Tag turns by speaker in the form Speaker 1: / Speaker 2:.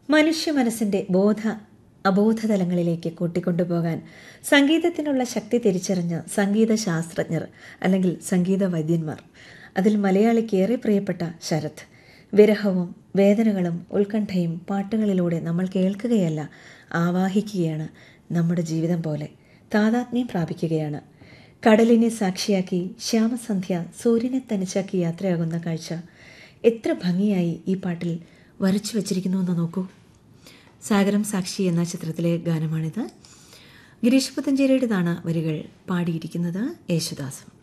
Speaker 1: മനുഷ്യ മനസ്സിൻ്റെ ബോധ അബോധതലങ്ങളിലേക്ക് കൂട്ടിക്കൊണ്ടുപോകാൻ സംഗീതത്തിനുള്ള ശക്തി തിരിച്ചറിഞ്ഞ സംഗീത ശാസ്ത്രജ്ഞർ അല്ലെങ്കിൽ സംഗീത വൈദ്യന്മാർ അതിൽ മലയാളിക്ക് ഏറെ പ്രിയപ്പെട്ട ശരത് വിരഹവും വേദനകളും ഉത്കണ്ഠയും പാട്ടുകളിലൂടെ നമ്മൾ കേൾക്കുകയല്ല ആവാഹിക്കുകയാണ് നമ്മുടെ ജീവിതം പോലെ താതാത്മ്യം പ്രാപിക്കുകയാണ് കടലിനെ സാക്ഷിയാക്കി ശ്യാമസന്ധ്യ സൂര്യനെ തനിച്ചാക്കി യാത്രയാകുന്ന കാഴ്ച എത്ര ഭംഗിയായി ഈ പാട്ടിൽ വരച്ചു വച്ചിരിക്കുന്നുവെന്ന് നോക്കൂ സാഗരം സാക്ഷി എന്ന ചിത്രത്തിലെ ഗാനമാണിത് ഗിരീഷ് പുത്തഞ്ചേരിയുടേതാണ് വരികൾ പാടിയിരിക്കുന്നത് യേശുദാസും